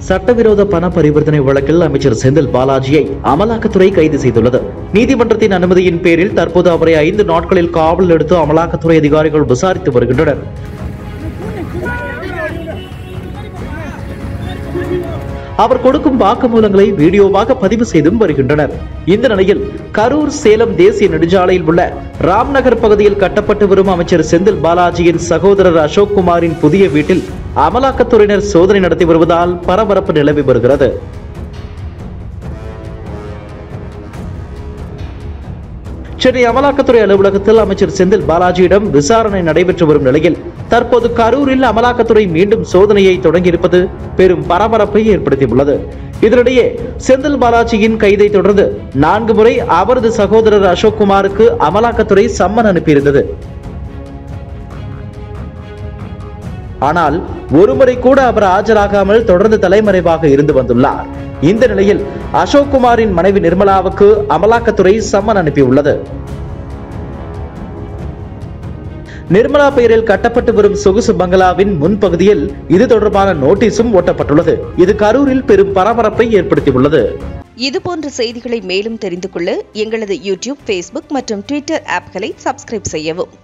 சட்டவிரோத பண பரிவர்த்தனை வழக்கில் அமைச்சர் செந்தில் பாலாஜியை அமலாக்கத்துறை கைது செய்துள்ளது நீதிமன்றத்தின் அனுமதியின் பேரில் தற்போது அவரை ஐந்து நாட்களில் காவலில் எடுத்து அமலாக்கத்துறை அதிகாரிகள் விசாரித்து வருகின்றனர் அவர் கொடுக்கும் வாக்குமூலங்களை வீடியோவாக பதிவு செய்தும் வருகின்றனர் இந்த நிலையில் கரூர் சேலம் தேசிய நெடுஞ்சாலையில் உள்ள ராம்நகர் பகுதியில் கட்டப்பட்டு வரும் அமைச்சர் செந்தில் பாலாஜியின் சகோதரர் அசோக் குமாரின் புதிய வீட்டில் அமலாக்கத்துறையினர் சோதனை நடத்தி வருவதால் பரபரப்பு நிலவி வருகிறது சென்னை அமலாக்கத்துறை அலுவலகத்தில் அமைச்சர் செந்தில் பாலாஜியிடம் விசாரணை நடைபெற்று வரும் நிலையில் தற்போது கரூரில் அமலாக்கத்துறை மீண்டும் சோதனையை தொடங்கியிருப்பது பெரும் பரபரப்பை ஏற்படுத்தியுள்ளது இதனிடையே செந்தில் பாலாஜியின் கைதை தொடர்ந்து நான்கு முறை அவரது சகோதரர் அசோக் குமாருக்கு அமலாக்கத்துறை சம்மன் அனுப்பியிருந்தது ஆனால் ஒருமுறை கூட அவர் ஆஜராகாமல் தொடர்ந்து தலைமறைவாக இருந்து வந்துள்ளார் இந்த நிலையில் அசோக் குமாரின் மனைவி நிர்மலாவுக்கு அமலாக்கத்துறை சம்மன் அனுப்பியுள்ளது நிர்மலா பெயரில் கட்டப்பட்டு வரும் சொகுசு பங்களாவின் முன்பகுதியில் இது தொடர்பான நோட்டீஸும் ஒட்டப்பட்டுள்ளது இது கரூரில் பெரும் பரபரப்பை ஏற்படுத்தியுள்ளது இதுபோன்ற செய்திகளை மேலும் தெரிந்து கொள்ள எங்களது யூடியூப் ஃபேஸ்புக் மற்றும் ட்விட்டர் ஆப்களை சப்ஸ்கிரைப் செய்யவும்